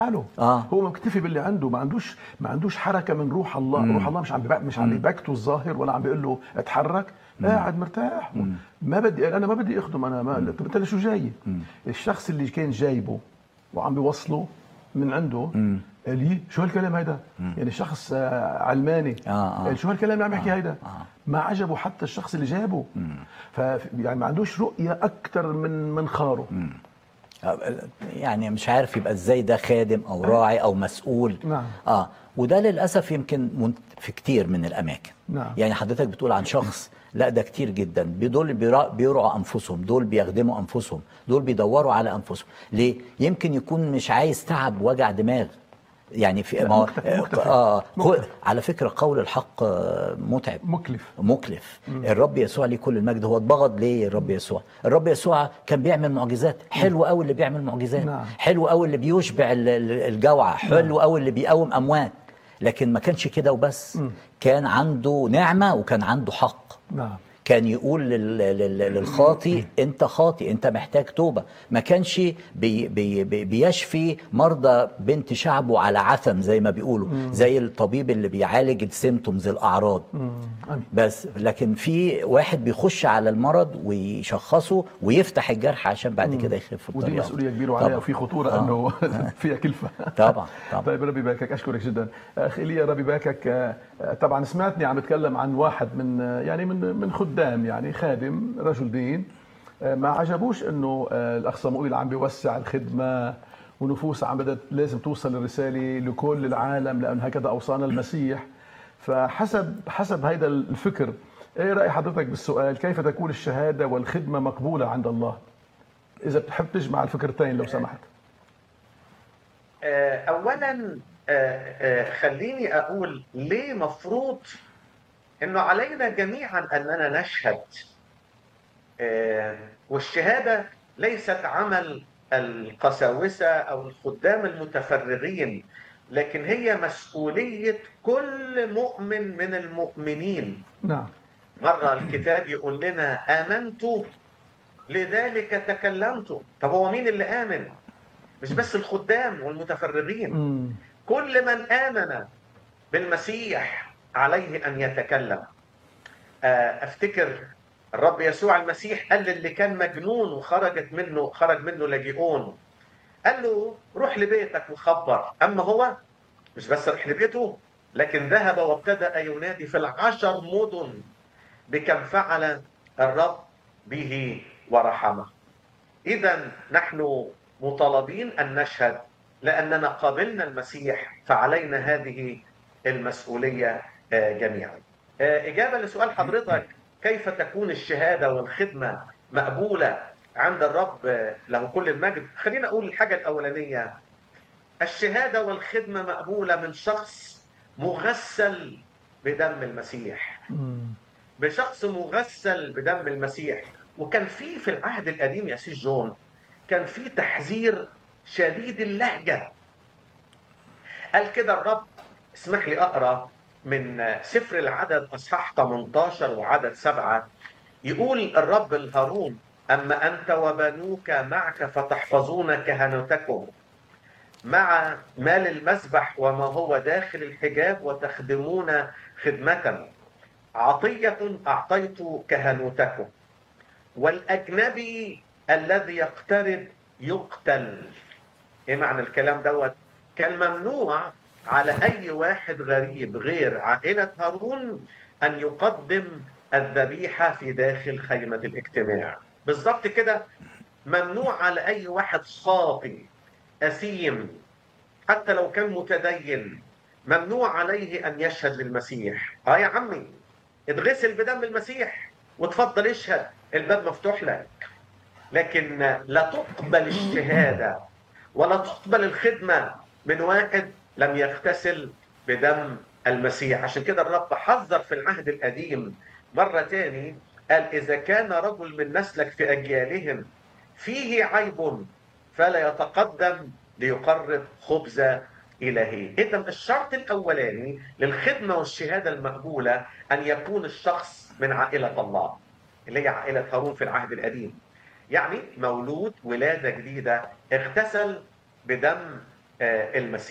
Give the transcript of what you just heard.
حاله آه. هو مكتفي باللي عنده ما عندوش ما عندوش حركه من روح الله روح الله مش عم بيبك مش عم بيبكته الظاهر ولا عم بيقول له اتحرك قاعد مرتاح ما بدي انا ما بدي اخدم انا ما طب انت شو جاي الشخص اللي كان جايبه وعم بيوصله من عنده قال لي شو هالكلام هيدا يعني شخص آه، علماني آه، آه. قال شو هالكلام اللي عم يحكي هيدا ما عجبه حتى الشخص اللي جابه ف يعني ما عندوش رؤيه اكثر من من خاره يعني مش عارف يبقى ازاي ده خادم او راعي او مسؤول نعم. اه وده للاسف يمكن من- في كتير من الاماكن نعم. يعني حضرتك بتقول عن شخص لا ده كتير جدا دول بيرا- بيرعوا انفسهم دول بيخدموا انفسهم دول بيدوروا على انفسهم ليه يمكن يكون مش عايز تعب وجع دماغ يعني في لا، ما مكتفي- مكتفي. اه مكتفي. على فكره قول الحق آه، متعب مكلف مكلف الرب يسوع ليه كل المجد هو اتبغض ليه الرب يسوع الرب يسوع كان بيعمل معجزات حلو قوي اللي بيعمل معجزات نعم. حلو قوي اللي بيشبع ال- ال- الجوع حلو قوي اللي بيقوم اموات لكن ما كانش كده وبس كان عنده نعمه وكان عنده حق نعم كان يقول لل- لل- للخاطي انت خاطي انت محتاج توبه ما كانش بي بي بي بيشفي مرضى بنت شعبه على عثم زي ما بيقولوا زي الطبيب اللي بيعالج السيمتومز الاعراض أمين. بس لكن في واحد بيخش على المرض ويشخصه ويفتح الجرح عشان بعد كده يخف ودي بطريقه مسؤوليه كبيره وعليها طبعاً. وفي خطوره آه. انه فيها كلفه طبعا طبعا طيب ربي يباركك اشكرك جدا اخ ايليا ربي يباركك آه، آه، طبعا سمعتني عم بتكلم عن واحد من آه، يعني من من خدام يعني خادم رجل دين آه، ما عجبوش انه آه، الاخ صموئيل عم بيوسع الخدمه ونفوس عم بدها لازم توصل الرساله لكل العالم لان هكذا اوصانا المسيح فحسب حسب هذا الفكر ايه راي حضرتك بالسؤال كيف تكون الشهاده والخدمه مقبوله عند الله اذا بتحب تجمع الفكرتين لو سمحت آه، اولا آه، آه، خليني اقول ليه مفروض انه علينا جميعا اننا نشهد آه، والشهاده ليست عمل القساوسه او الخدام المتفرغين لكن هي مسؤوليه كل مؤمن من المؤمنين نعم مرة الكتاب يقول لنا آمنت لذلك تكلمت طب هو مين اللي آمن مش بس الخدام والمتفرغين مم. كل من آمن بالمسيح عليه أن يتكلم آه، أفتكر الرب يسوع المسيح قال للي كان مجنون وخرجت منه خرج منه لاجئون قال له روح لبيتك وخبر أما هو مش بس راح لبيته لكن ذهب وابتدأ ينادي في العشر مدن بكم فعل الرب به ورحمه إذا نحن مطالبين أن نشهد لأننا قابلنا المسيح فعلينا هذه المسؤولية آه، جميعا آه، إجابة لسؤال حضرتك كيف تكون الشهادة والخدمة مقبولة عند الرب آه، له كل المجد خلينا أقول الحاجة الأولانية الشهادة والخدمة مقبولة من شخص مغسل بدم المسيح مم. بشخص مغسل بدم المسيح وكان في في العهد القديم يا سيس جون كان في تحذير شديد اللهجة قال كده الرب اسمح لي أقرأ من سفر العدد أصحاح 18 وعدد سبعة يقول الرب لهارون أما أنت وبنوك معك فتحفظون كهنتكم مع مال المذبح وما هو داخل الحجاب وتخدمون خدمة عطية أعطيت كهنوتكم والأجنبي الذي يقترب يقتل إيه معنى الكلام دوت كان ممنوع على أي واحد غريب غير عائلة هارون أن يقدم الذبيحة في داخل خيمة الاجتماع بالضبط كده ممنوع على أي واحد خاطي أثيم حتى لو كان متدين ممنوع عليه أن يشهد للمسيح آه يا عمي اتغسل بدم المسيح وتفضل اشهد الباب مفتوح لك لكن لا تقبل الشهادة ولا تقبل الخدمة من واحد لم يغتسل بدم المسيح عشان كده الرب حذر في العهد القديم مرة تاني قال إذا كان رجل من نسلك في أجيالهم فيه عيب فلا يتقدم ليقرب خبز إلهي إذا الشرط الأولاني للخدمة والشهادة المقبولة أن يكون الشخص من عائلة الله اللي هي عائلة هارون في العهد القديم يعني مولود ولادة جديدة اغتسل بدم آه، المسيح